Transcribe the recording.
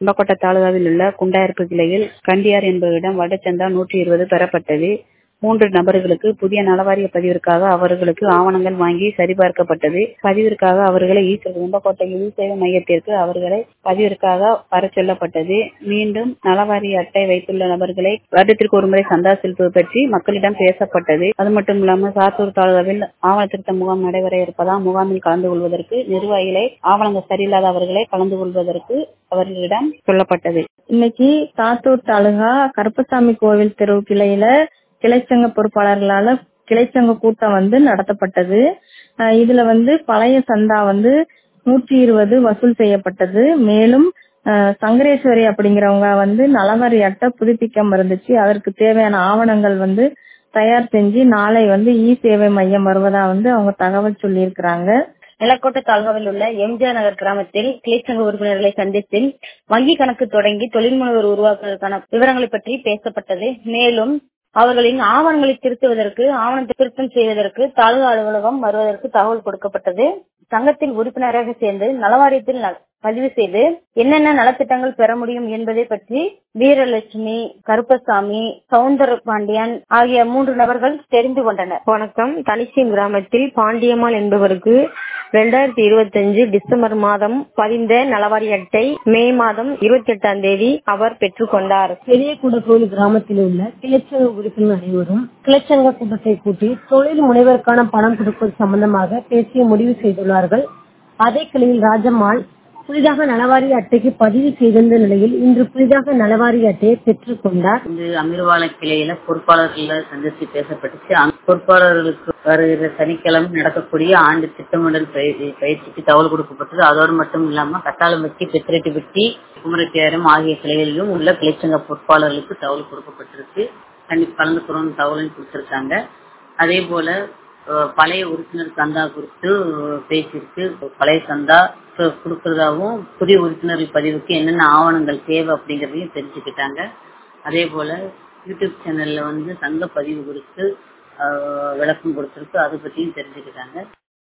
கும்பக்கோட்டை தாலுகாவில் உள்ள குண்டாயிருப்பு கிளையில் கண்டியார் என்பவரிடம் வடச்சந்தா நூற்றி இருபது பெறப்பட்டது மூன்று நபர்களுக்கு புதிய நலவாரிய பதிவிற்காக அவர்களுக்கு ஆவணங்கள் வாங்கி சரிபார்க்கப்பட்டது பதிவிற்காக அவர்களை ஈஸ்வர் கும்பக்கோட்டை இ சேவை மையத்திற்கு அவர்களை பதிவிற்காக வர சொல்லப்பட்டது மீண்டும் நலவாரிய அட்டை வைத்துள்ள நபர்களை வருடத்திற்கு ஒருமுறை சந்தா செலுத்துவது பற்றி மக்களிடம் பேசப்பட்டது அது மட்டும் இல்லாமல் சாத்தூர் தாலுகாவில் ஆவண திருத்த முகாம் நடைபெற இருப்பதால் முகாமில் கலந்து கொள்வதற்கு நிர்வாகிகளை ஆவணங்கள் சரியில்லாதவர்களை கலந்து கொள்வதற்கு அவர்களிடம் சொல்லப்பட்டது இன்னைக்கு சாத்தூர் தாலுகா கருப்பசாமி கோவில் தெரு கிளையில கிளைச்சங்க பொறுப்பாளர்களால கிளைச்சங்க கூட்டம் வந்து நடத்தப்பட்டது அஹ் இதுல வந்து பழைய சந்தா வந்து நூற்றி இருபது வசூல் செய்யப்பட்டது மேலும் அஹ் சங்கரேஸ்வரி அப்படிங்கிறவங்க வந்து நலவாரி அட்டை புதுப்பிக்க இருந்துச்சு அதற்கு தேவையான ஆவணங்கள் வந்து தயார் செஞ்சு நாளை வந்து இ சேவை மையம் வருவதா வந்து அவங்க தகவல் சொல்லியிருக்கிறாங்க நிலக்கோட்டை தாலுகாவில் உள்ள எம்ஜிஆர் நகர் கிராமத்தில் கிளைச்சங்க உறுப்பினர்களை சந்தித்து வங்கி கணக்கு தொடங்கி தொழில் முனைவர் உருவாக்குவதற்கான விவரங்களை பற்றி பேசப்பட்டது மேலும் அவர்களின் ஆவணங்களை திருத்துவதற்கு ஆவணத்தை திருத்தம் செய்வதற்கு தாலுகா அலுவலகம் வருவதற்கு தகவல் கொடுக்கப்பட்டது சங்கத்தில் உறுப்பினராக சேர்ந்து நலவாரியத்தில் பதிவு செய்து என்னென்ன நலத்திட்டங்கள் பெற முடியும் என்பதை பற்றி வீரலட்சுமி கருப்பசாமி சவுந்தர பாண்டியன் ஆகிய மூன்று நபர்கள் தெரிந்து கொண்டனர் வணக்கம் தனிச்சீம் கிராமத்தில் பாண்டியம்மாள் என்பவருக்கு இரண்டாயிரத்தி இருபத்தி அஞ்சு டிசம்பர் மாதம் பதிந்த நலவாரி அட்டை மே மாதம் இருபத்தி எட்டாம் தேதி அவர் பெற்றுக்கொண்டார் பெரியகுடகோவில் கிராமத்தில் உள்ள கிளைச்சங்க உறுப்பினர் அனைவரும் கிளைச்சங்க கூட்டத்தை கூட்டி தொழில் முனைவருக்கான பணம் கொடுப்பது சம்பந்தமாக பேசி முடிவு செய்துள்ளார்கள் அதே கிளையில் ராஜம்மாள் புதிதாக நலவாரி அட்டைக்கு பதிவு செய்திருந்த நிலையில் இன்று புதிதாக நலவாரி அட்டையை பெற்றுக் கொண்டார் இந்த அமிர்வால கிளையில பொறுப்பாளர்களை சந்தித்து பேசப்பட்டுச்சு அந்த பொறுப்பாளர்களுக்கு வருகிற சனிக்கிழமை நடக்கக்கூடிய ஆண்டு திட்டமிடல் பயிற்சி- பயிற்சிக்கு தகவல் கொடுக்கப்பட்டது அதோடு மட்டும் இல்லாம கட்டாளம் வெட்டி பெத்திரெட்டி வெட்டி குமரத்தியாரம் ஆகிய கிளைகளிலும் உள்ள கிளைச்சங்க பொறுப்பாளர்களுக்கு தகவல் கொடுக்கப்பட்டிருக்கு கண்டிப்பா கலந்துக்கிறோம் தகவலும் கொடுத்திருக்காங்க அதே போல அஹ், பழைய உறுப்பினர் சந்தா குறித்து பேசியிருக்கு பழைய சந்தா கு- கொடுக்கறதாவும் புதிய உறுப்பினர்கள் பதிவுக்கு என்னென்ன ஆவணங்கள் தேவை அப்படிங்கறதையும் தெரிஞ்சுக்கிட்டாங்க அதே போல யூடியூப் சேனல்ல வந்து சங்க பதிவு குறித்து அஹ், விளக்கம் கொடுத்திருக்கு அதை பத்தியும் தெரிஞ்சுக்கிட்டாங்க